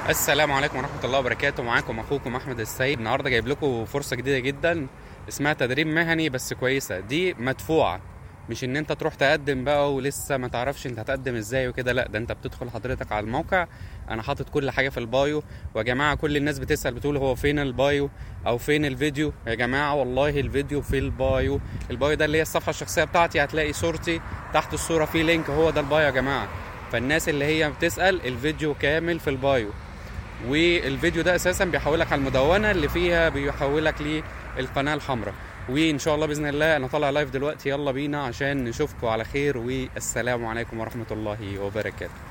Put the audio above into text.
السلام عليكم ورحمة الله وبركاته معاكم أخوكم أحمد السيد النهاردة جايب لكم فرصة جديدة جدا اسمها تدريب مهني بس كويسة دي مدفوعة مش ان انت تروح تقدم بقى ولسه ما تعرفش انت هتقدم ازاي وكده لا ده انت بتدخل حضرتك على الموقع انا حاطط كل حاجه في البايو ويا جماعه كل الناس بتسال بتقول هو فين البايو او فين الفيديو يا جماعه والله الفيديو في البايو البايو ده اللي هي الصفحه الشخصيه بتاعتي هتلاقي صورتي تحت الصوره في لينك هو ده البايو يا جماعه فالناس اللي هي بتسال الفيديو كامل في البايو والفيديو ده اساسا بيحولك على المدونه اللي فيها بيحولك للقناه الحمراء وان شاء الله باذن الله انا طالع لايف دلوقتي يلا بينا عشان نشوفكم على خير والسلام عليكم ورحمه الله وبركاته